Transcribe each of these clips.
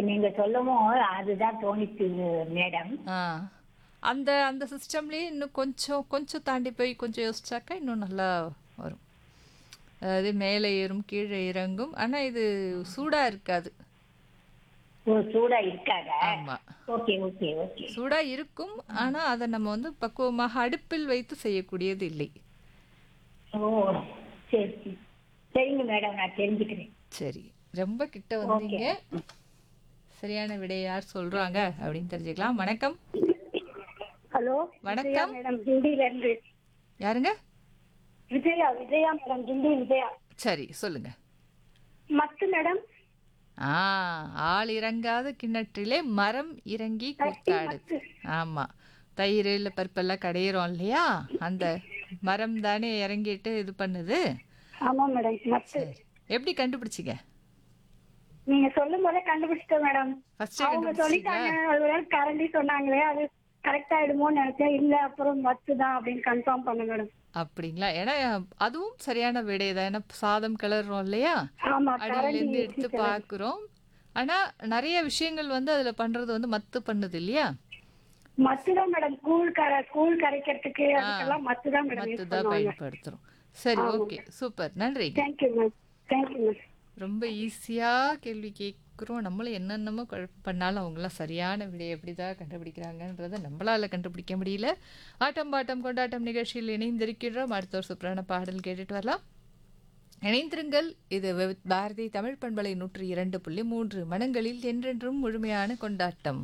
நீங்க சொல்லவும் அதுதான் தோணிச்சு மேடம் ஆ அந்த அந்த சிஸ்டம்லேயே இன்னும் கொஞ்சம் கொஞ்சம் தாண்டி போய் கொஞ்சம் யோசிச்சாக்கா இன்னும் நல்லா வரும் அதாவது மேலே ஏறும் கீழே இறங்கும் ஆனால் இது சூடாக இருக்காது ஓ சூடா இருக்காங்க ஆமாம் ஓகே ஓகே ஓகே சூடாக இருக்கும் ஆனால் அதை நம்ம வந்து பக்குவமாக அடுப்பில் வைத்து செய்யக்கூடியது இல்லை ஓ சரி சரி சரிங்க மேடம் நான் தெரிஞ்சுக்கிறேன் சரி ரொம்ப கிட்ட வந்தீங்க சரியான விடை யார் சொல்றாங்க அப்படின்னு தெரிஞ்சுக்கலாம் வணக்கம் ஹலோ வணக்கம் மேடம் ஹிந்தில இருந்து யாருங்க விஜயா விஜயா மேடம் ஹிந்தி விஜயா சரி சொல்லுங்க மத்து மேடம் ஆ ஆள் இறங்காத கிணற்றிலே மரம் இறங்கி கூத்தாடுது ஆமா தயிர் இல்லை பருப்பெல்லாம் கடையிறோம் இல்லையா அந்த மரம் தானே இறங்கிட்டு இது பண்ணுது ஆமா மேடம் மத்து சரி எப்படி கண்டுபிடிச்சிங்க நீங்க சொல்லும் போதே கண்டுபிடிச்சிட்டேன் மேடம் ஃபர்ஸ்டே அவங்க கண்டுபிடிச்சிங்களா சொல்லிட்டாங்க அது கரண்டி சொன்னாங்களே அது கரெக்ட் ஆயிடுமோன்னு நினைச்சேன் இல்ல அப்புறம் மத்து தான் அப்படின்னு கன்ஃபார்ம் பண்ண மேடம் அப்படிங்களா ஏன்னா அதுவும் சரியான விடை தான் ஏன்னா சாதம் கிளறோம் இல்லையா ஆமா அடியிலேருந்து எடுத்து பார்க்குறோம் ஆனா நிறைய விஷயங்கள் வந்து அதுல பண்றது வந்து மத்து பண்ணுது இல்லையா மத்து தான் மேடம் கூழ் கரை கூழ் கரைக்கிறதுக்கு அதுக்கெல்லாம் மத்து தான் மேடம் மத்து யூஸ் தான் பண்ணுவாங்க பயன்படுத்துறோம் சரி ஓகே சூப்பர் நன்றி தேங்க்யூ மேம் தேங்க்யூ மேம் ரொம்ப ஈஸியா கேள்வி கேட்குறோம் நம்மளும் என்னென்னமோ குழப்பம் பண்ணாலும் அவங்களாம் சரியான விடையை எப்படி தான் கண்டுபிடிக்கிறாங்கன்றதை நம்மளால கண்டுபிடிக்க முடியல ஆட்டம் பாட்டம் கொண்டாட்டம் நிகழ்ச்சியில் இணைந்திருக்கிறோம் அடுத்த ஒரு சூப்பரான பாடல் கேட்டுட்டு வரலாம் இணைந்திருங்கள் இது வெ- பாரதி தமிழ் பண்பலை நூற்றி இரண்டு புள்ளி மூன்று மனங்களில் என்றென்றும் முழுமையான கொண்டாட்டம்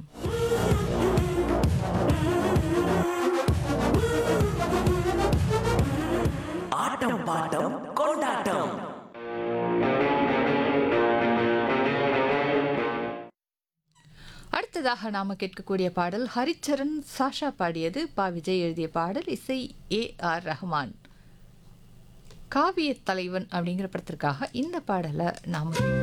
ஆட்டம் பாட்டம் கொண்டாட்டம் அடுத்ததாக நாம கேட்கக்கூடிய பாடல் ஹரிச்சரன் சாஷா பாடியது பா விஜய் எழுதிய பாடல் இசை ஏ ஆர் ரஹ்மான் காவிய தலைவன் அப்படிங்கிற படத்திற்காக இந்த பாடலை நாம்